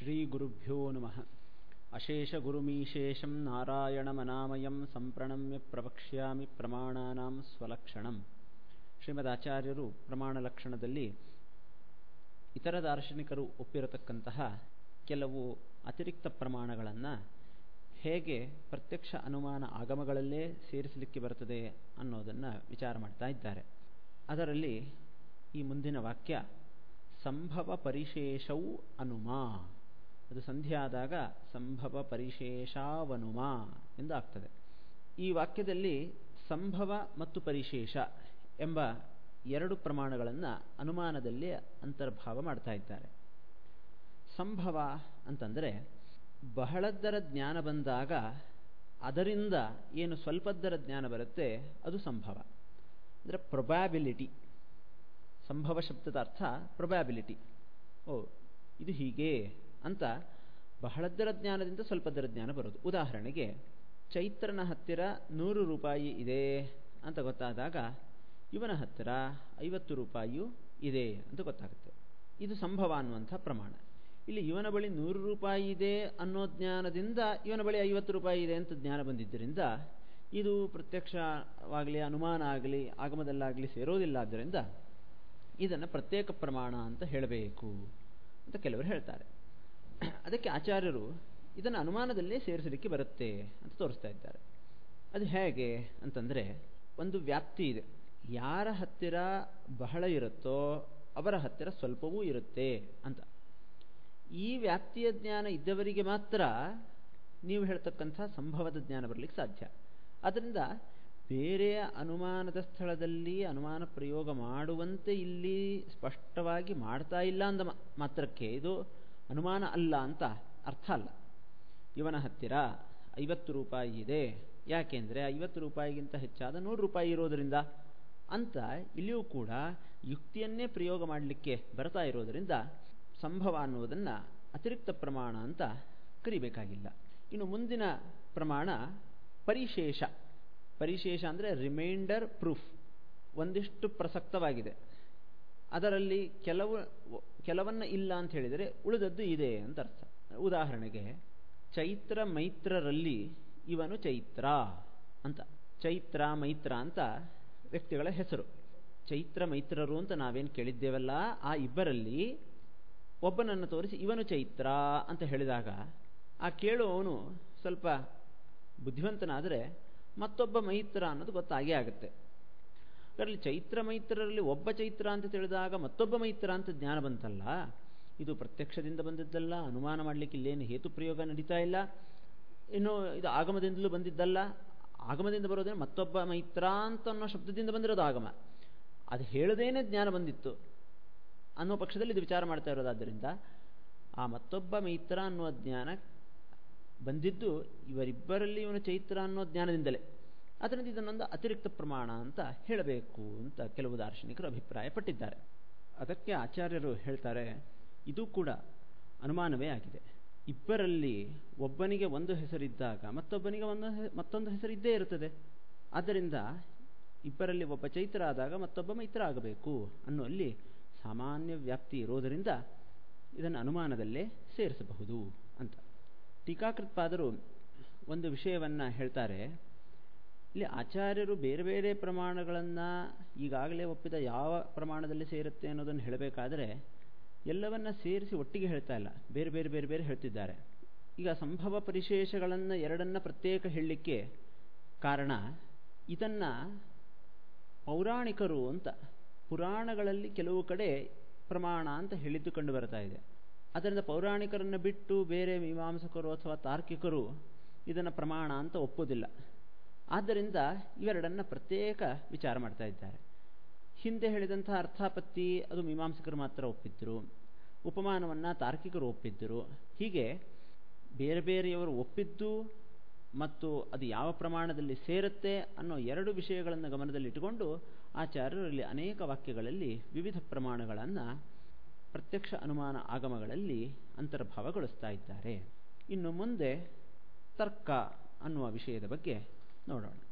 ಶ್ರೀಗುರುಭ್ಯೋ ನಮಃ ಅಶೇಷಗುರುಮೀಶೇಷಂ ನಾರಾಯಣಮನಾಮಯಂ ಸಂಪ್ರಣಮ್ಯ ಪ್ರವಕ್ಷ್ಯಾಮಿ ಪ್ರಮಾಣಾನಾಂ ಸ್ವಲಕ್ಷಣಂ ಶ್ರೀಮದಾಚಾರ್ಯರು ಪ್ರಮಾಣ ಲಕ್ಷಣದಲ್ಲಿ ಇತರ ದಾರ್ಶನಿಕರು ಒಪ್ಪಿರತಕ್ಕಂತಹ ಕೆಲವು ಅತಿರಿಕ್ತ ಪ್ರಮಾಣಗಳನ್ನು ಹೇಗೆ ಪ್ರತ್ಯಕ್ಷ ಅನುಮಾನ ಆಗಮಗಳಲ್ಲೇ ಸೇರಿಸಲಿಕ್ಕೆ ಬರುತ್ತದೆ ಅನ್ನೋದನ್ನು ವಿಚಾರ ಮಾಡ್ತಾ ಇದ್ದಾರೆ ಅದರಲ್ಲಿ ಈ ಮುಂದಿನ ವಾಕ್ಯ ಸಂಭವ ಪರಿಶೇಷವು ಅನುಮಾ ಅದು ಸಂಧಿ ಆದಾಗ ಸಂಭವ ಪರಿಶೇಷಾವನುಮ ಎಂದು ಆಗ್ತದೆ ಈ ವಾಕ್ಯದಲ್ಲಿ ಸಂಭವ ಮತ್ತು ಪರಿಶೇಷ ಎಂಬ ಎರಡು ಪ್ರಮಾಣಗಳನ್ನು ಅನುಮಾನದಲ್ಲಿ ಅಂತರ್ಭಾವ ಮಾಡ್ತಾ ಇದ್ದಾರೆ ಸಂಭವ ಅಂತಂದರೆ ಬಹಳದ್ದರ ಜ್ಞಾನ ಬಂದಾಗ ಅದರಿಂದ ಏನು ಸ್ವಲ್ಪದ್ದರ ಜ್ಞಾನ ಬರುತ್ತೆ ಅದು ಸಂಭವ ಅಂದರೆ ಪ್ರೊಬ್ಯಾಬಿಲಿಟಿ ಸಂಭವ ಶಬ್ದದ ಅರ್ಥ ಪ್ರೊಬ್ಯಾಬಿಲಿಟಿ ಓ ಇದು ಹೀಗೆ ಅಂತ ಬಹಳದ್ದರ ಜ್ಞಾನದಿಂದ ಸ್ವಲ್ಪದ್ದರ ಜ್ಞಾನ ಬರೋದು ಉದಾಹರಣೆಗೆ ಚೈತ್ರನ ಹತ್ತಿರ ನೂರು ರೂಪಾಯಿ ಇದೆ ಅಂತ ಗೊತ್ತಾದಾಗ ಇವನ ಹತ್ತಿರ ಐವತ್ತು ರೂಪಾಯಿಯೂ ಇದೆ ಅಂತ ಗೊತ್ತಾಗುತ್ತೆ ಇದು ಸಂಭವ ಅನ್ನುವಂಥ ಪ್ರಮಾಣ ಇಲ್ಲಿ ಇವನ ಬಳಿ ನೂರು ರೂಪಾಯಿ ಇದೆ ಅನ್ನೋ ಜ್ಞಾನದಿಂದ ಇವನ ಬಳಿ ಐವತ್ತು ರೂಪಾಯಿ ಇದೆ ಅಂತ ಜ್ಞಾನ ಬಂದಿದ್ದರಿಂದ ಇದು ಪ್ರತ್ಯಕ್ಷವಾಗಲಿ ಅನುಮಾನ ಆಗಲಿ ಆಗಮದಲ್ಲಾಗಲಿ ಸೇರೋದಿಲ್ಲ ಆದ್ದರಿಂದ ಇದನ್ನು ಪ್ರತ್ಯೇಕ ಪ್ರಮಾಣ ಅಂತ ಹೇಳಬೇಕು ಅಂತ ಕೆಲವರು ಹೇಳ್ತಾರೆ ಅದಕ್ಕೆ ಆಚಾರ್ಯರು ಇದನ್ನು ಅನುಮಾನದಲ್ಲೇ ಸೇರಿಸಲಿಕ್ಕೆ ಬರುತ್ತೆ ಅಂತ ತೋರಿಸ್ತಾ ಇದ್ದಾರೆ ಅದು ಹೇಗೆ ಅಂತಂದರೆ ಒಂದು ವ್ಯಾಪ್ತಿ ಇದೆ ಯಾರ ಹತ್ತಿರ ಬಹಳ ಇರುತ್ತೋ ಅವರ ಹತ್ತಿರ ಸ್ವಲ್ಪವೂ ಇರುತ್ತೆ ಅಂತ ಈ ವ್ಯಾಪ್ತಿಯ ಜ್ಞಾನ ಇದ್ದವರಿಗೆ ಮಾತ್ರ ನೀವು ಹೇಳ್ತಕ್ಕಂಥ ಸಂಭವದ ಜ್ಞಾನ ಬರಲಿಕ್ಕೆ ಸಾಧ್ಯ ಅದರಿಂದ ಬೇರೆಯ ಅನುಮಾನದ ಸ್ಥಳದಲ್ಲಿ ಅನುಮಾನ ಪ್ರಯೋಗ ಮಾಡುವಂತೆ ಇಲ್ಲಿ ಸ್ಪಷ್ಟವಾಗಿ ಮಾಡ್ತಾ ಇಲ್ಲ ಅಂದ ಮಾತ್ರಕ್ಕೆ ಇದು ಅನುಮಾನ ಅಲ್ಲ ಅಂತ ಅರ್ಥ ಅಲ್ಲ ಇವನ ಹತ್ತಿರ ಐವತ್ತು ರೂಪಾಯಿ ಇದೆ ಯಾಕೆಂದರೆ ಐವತ್ತು ರೂಪಾಯಿಗಿಂತ ಹೆಚ್ಚಾದ ನೂರು ರೂಪಾಯಿ ಇರೋದರಿಂದ ಅಂತ ಇಲ್ಲಿಯೂ ಕೂಡ ಯುಕ್ತಿಯನ್ನೇ ಪ್ರಯೋಗ ಮಾಡಲಿಕ್ಕೆ ಬರ್ತಾ ಇರೋದರಿಂದ ಸಂಭವ ಅನ್ನುವುದನ್ನು ಅತಿರಿಕ್ತ ಪ್ರಮಾಣ ಅಂತ ಕರಿಬೇಕಾಗಿಲ್ಲ ಇನ್ನು ಮುಂದಿನ ಪ್ರಮಾಣ ಪರಿಶೇಷ ಪರಿಶೇಷ ಅಂದರೆ ರಿಮೈಂಡರ್ ಪ್ರೂಫ್ ಒಂದಿಷ್ಟು ಪ್ರಸಕ್ತವಾಗಿದೆ ಅದರಲ್ಲಿ ಕೆಲವು ಕೆಲವನ್ನ ಇಲ್ಲ ಅಂತ ಹೇಳಿದರೆ ಉಳಿದದ್ದು ಇದೆ ಅಂತ ಅರ್ಥ ಉದಾಹರಣೆಗೆ ಚೈತ್ರ ಮೈತ್ರರಲ್ಲಿ ಇವನು ಚೈತ್ರ ಅಂತ ಚೈತ್ರ ಮೈತ್ರ ಅಂತ ವ್ಯಕ್ತಿಗಳ ಹೆಸರು ಚೈತ್ರ ಮೈತ್ರರು ಅಂತ ನಾವೇನು ಕೇಳಿದ್ದೇವಲ್ಲ ಆ ಇಬ್ಬರಲ್ಲಿ ಒಬ್ಬನನ್ನು ತೋರಿಸಿ ಇವನು ಚೈತ್ರ ಅಂತ ಹೇಳಿದಾಗ ಆ ಕೇಳುವವನು ಸ್ವಲ್ಪ ಬುದ್ಧಿವಂತನಾದರೆ ಮತ್ತೊಬ್ಬ ಮೈತ್ರ ಅನ್ನೋದು ಗೊತ್ತಾಗೇ ಆಗುತ್ತೆ ಅದರಲ್ಲಿ ಚೈತ್ರ ಮೈತ್ರರಲ್ಲಿ ಒಬ್ಬ ಚೈತ್ರ ಅಂತ ತಿಳಿದಾಗ ಮತ್ತೊಬ್ಬ ಮೈತ್ರ ಅಂತ ಜ್ಞಾನ ಬಂತಲ್ಲ ಇದು ಪ್ರತ್ಯಕ್ಷದಿಂದ ಬಂದಿದ್ದಲ್ಲ ಅನುಮಾನ ಮಾಡಲಿಕ್ಕೆ ಇಲ್ಲೇನು ಹೇತು ಪ್ರಯೋಗ ನಡೀತಾ ಇಲ್ಲ ಇನ್ನು ಇದು ಆಗಮದಿಂದಲೂ ಬಂದಿದ್ದಲ್ಲ ಆಗಮದಿಂದ ಬರೋದೇನು ಮತ್ತೊಬ್ಬ ಮೈತ್ರ ಅಂತ ಅನ್ನೋ ಶಬ್ದದಿಂದ ಬಂದಿರೋದು ಆಗಮ ಅದು ಹೇಳದೇನೆ ಜ್ಞಾನ ಬಂದಿತ್ತು ಅನ್ನೋ ಪಕ್ಷದಲ್ಲಿ ಇದು ವಿಚಾರ ಮಾಡ್ತಾ ಇರೋದಾದ್ದರಿಂದ ಆ ಮತ್ತೊಬ್ಬ ಮೈತ್ರ ಅನ್ನುವ ಜ್ಞಾನ ಬಂದಿದ್ದು ಇವರಿಬ್ಬರಲ್ಲಿ ಇವನು ಚೈತ್ರ ಅನ್ನೋ ಜ್ಞಾನದಿಂದಲೇ ಅದರಿಂದ ಇದನ್ನೊಂದು ಅತಿರಿಕ್ತ ಪ್ರಮಾಣ ಅಂತ ಹೇಳಬೇಕು ಅಂತ ಕೆಲವು ದಾರ್ಶನಿಕರು ಅಭಿಪ್ರಾಯ ಪಟ್ಟಿದ್ದಾರೆ ಅದಕ್ಕೆ ಆಚಾರ್ಯರು ಹೇಳ್ತಾರೆ ಇದು ಕೂಡ ಅನುಮಾನವೇ ಆಗಿದೆ ಇಬ್ಬರಲ್ಲಿ ಒಬ್ಬನಿಗೆ ಒಂದು ಹೆಸರಿದ್ದಾಗ ಮತ್ತೊಬ್ಬನಿಗೆ ಒಂದು ಮತ್ತೊಂದು ಹೆಸರಿದ್ದೇ ಇರುತ್ತದೆ ಆದ್ದರಿಂದ ಇಬ್ಬರಲ್ಲಿ ಒಬ್ಬ ಚೈತ್ರ ಆದಾಗ ಮತ್ತೊಬ್ಬ ಮೈತ್ರ ಆಗಬೇಕು ಅನ್ನುವಲ್ಲಿ ಸಾಮಾನ್ಯ ವ್ಯಾಪ್ತಿ ಇರೋದರಿಂದ ಇದನ್ನು ಅನುಮಾನದಲ್ಲೇ ಸೇರಿಸಬಹುದು ಅಂತ ಟೀಕಾಕೃತ್ಪಾದರು ಒಂದು ವಿಷಯವನ್ನು ಹೇಳ್ತಾರೆ ಇಲ್ಲಿ ಆಚಾರ್ಯರು ಬೇರೆ ಬೇರೆ ಪ್ರಮಾಣಗಳನ್ನು ಈಗಾಗಲೇ ಒಪ್ಪಿದ ಯಾವ ಪ್ರಮಾಣದಲ್ಲಿ ಸೇರುತ್ತೆ ಅನ್ನೋದನ್ನು ಹೇಳಬೇಕಾದರೆ ಎಲ್ಲವನ್ನ ಸೇರಿಸಿ ಒಟ್ಟಿಗೆ ಹೇಳ್ತಾ ಇಲ್ಲ ಬೇರೆ ಬೇರೆ ಬೇರೆ ಬೇರೆ ಹೇಳ್ತಿದ್ದಾರೆ ಈಗ ಸಂಭವ ಪರಿಶೇಷಗಳನ್ನು ಎರಡನ್ನ ಪ್ರತ್ಯೇಕ ಹೇಳಲಿಕ್ಕೆ ಕಾರಣ ಇದನ್ನು ಪೌರಾಣಿಕರು ಅಂತ ಪುರಾಣಗಳಲ್ಲಿ ಕೆಲವು ಕಡೆ ಪ್ರಮಾಣ ಅಂತ ಹೇಳಿದ್ದು ಕಂಡು ಬರ್ತಾ ಇದೆ ಅದರಿಂದ ಪೌರಾಣಿಕರನ್ನು ಬಿಟ್ಟು ಬೇರೆ ಮೀಮಾಂಸಕರು ಅಥವಾ ತಾರ್ಕಿಕರು ಇದನ್ನು ಪ್ರಮಾಣ ಅಂತ ಒಪ್ಪೋದಿಲ್ಲ ಆದ್ದರಿಂದ ಇವೆರಡನ್ನು ಪ್ರತ್ಯೇಕ ವಿಚಾರ ಮಾಡ್ತಾ ಇದ್ದಾರೆ ಹಿಂದೆ ಹೇಳಿದಂತಹ ಅರ್ಥಾಪತ್ತಿ ಅದು ಮೀಮಾಂಸಕರು ಮಾತ್ರ ಒಪ್ಪಿದ್ದರು ಉಪಮಾನವನ್ನು ತಾರ್ಕಿಕರು ಒಪ್ಪಿದ್ದರು ಹೀಗೆ ಬೇರೆ ಬೇರೆಯವರು ಒಪ್ಪಿದ್ದು ಮತ್ತು ಅದು ಯಾವ ಪ್ರಮಾಣದಲ್ಲಿ ಸೇರುತ್ತೆ ಅನ್ನೋ ಎರಡು ವಿಷಯಗಳನ್ನು ಗಮನದಲ್ಲಿಟ್ಟುಕೊಂಡು ಆಚಾರ್ಯರು ಇಲ್ಲಿ ಅನೇಕ ವಾಕ್ಯಗಳಲ್ಲಿ ವಿವಿಧ ಪ್ರಮಾಣಗಳನ್ನು ಪ್ರತ್ಯಕ್ಷ ಅನುಮಾನ ಆಗಮಗಳಲ್ಲಿ ಅಂತರ್ಭಾವಗೊಳಿಸ್ತಾ ಇದ್ದಾರೆ ಇನ್ನು ಮುಂದೆ ತರ್ಕ ಅನ್ನುವ ವಿಷಯದ ಬಗ್ಗೆ ನೋಡೋಣ